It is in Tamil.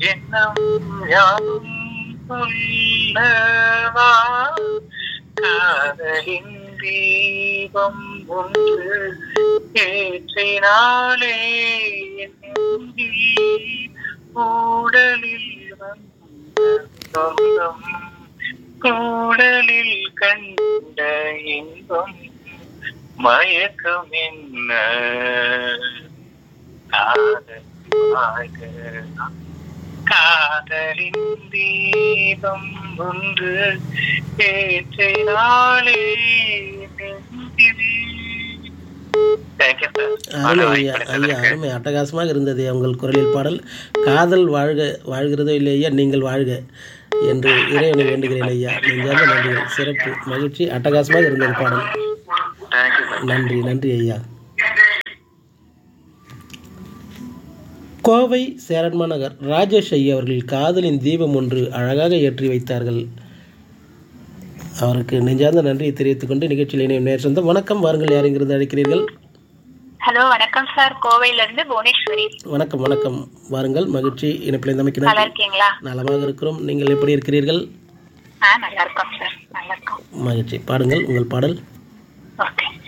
எண்ணம் யாவும் சொல்லவா காதலின் தீபம் ஒன்று ஏற்றினாலே என் நெஞ்சில் கூடலில் வந்த சொந்தம் கூடலில் கண்ட இன்பம் மயக்கம் என்ன காதல் வாழ்க காதலின் தீபம் ஒன்று ஏற்றினாலே தேங்க்யூ அருமை ஐயா ஐயா அருமை அட்டகாசமாக இருந்தது உங்கள் குரலில் பாடல் காதல் வாழ்க வாழ்கிறதோ இல்லையா நீங்கள் வாழ்க என்று இறைவனை வேண்டுகிறேன் ஐயா நெஞ்சார்ந்த நன்றிகள் சிறப்பு மகிழ்ச்சி அட்டகாசமாக இருந்தது பாடல் தேங்க்யூ நன்றி நன்றி ஐயா கோவை சேரன்மா நகர் ராஜேஷ் ஐயா அவர்கள் காதலின் தீபம் ஒன்று அழகாக ஏற்றி வைத்தார்கள் அவருக்கு நெஞ்சார்ந்த நன்றியை தெரிவித்துக் கொண்டு நிகழ்ச்சியில் இணையும் நேர் சொந்தம் வணக்கம் வாருங்கள் யார் இங்கிருந்து அழைக்கிறீர்கள் ஹலோ வணக்கம் சார் கோவையில இருந்து புவனேஸ்வரி வணக்கம் வணக்கம் வாருங்கள் மகிழ்ச்சி இணைப்பில் நல்லா அமைக்கிறார் இருக்கீங்களா நலமாக இருக்கிறோம் நீங்கள் எப்படி இருக்கிறீர்கள் ஆ நல்லா இருக்கோம் சார் நல்லா இருக்கோம் மகிழ்ச்சி பாடுங்கள் உங்கள் பாடல் ஓகே